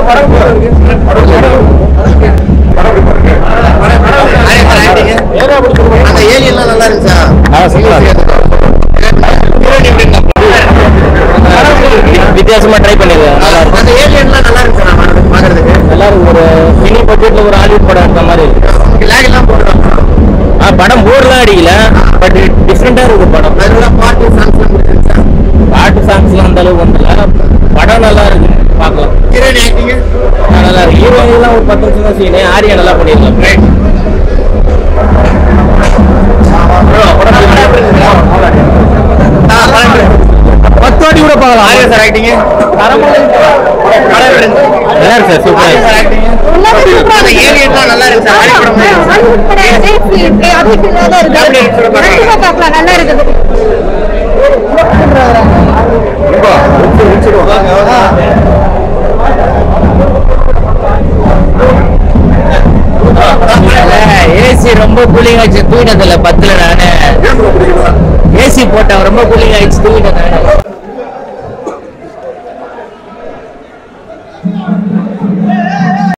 அந்த ஏலியன்லாம் நல்லா இருந்துச்சா வித்தியாசமா ட்ரை பண்ணிருக்கேன் நல்லா இருக்கு அந்த ஏலியன்லாம் நல்லா இருந்துச்சா நான் பாக்குறதுக்கு நல்லா இருக்கு ஒரு மினி பட்ஜெட்ல ஒரு ஹாலிவுட் படம் எடுத்த மாதிரி இருக்கு லேக் எல்லாம் போட்டுருவாங்க ஆ படம் போர்லாம் அடிக்கல பட் டிஃப்ரெண்டா இருக்கு படம் அதோட பாட்டு சாங்ஸ்லாம் பிடிச்சிருந்துச்சா பாட்டு சாங்ஸ்லாம் அந்த அளவுக்கு வந்தல படம் நல்லா இருக்கு பார்க்கலாம் ஹீரோயின் ஆக்டிங் ஆ, நல்லா இருக்கு ஹீரோயின்லாம் ஒரு பத்து நிமிஷம் தான் சீனு ஆரியா நல்லா பண்ணிருக்கலாம் பத்து வாட்டி கூட பார்க்கலாம் ஆரியா சார் ஆக்டிங் நல்லா இருக்கு சார் சூப்பரா அந்த ஏலியன்லாம் நல்லா இருந்துச்சா ஹாலிவுட் படம் நல்லா இருக்குது ஏசி ரொம்ப கூலிங் ஆயிடுச்சு தூங்கினதில்ல பத்துல நானு ஏசி போட்டேன் ரொம்ப கூலிங் ஆயிடுச்சு தூங்கிட்டேன் நானு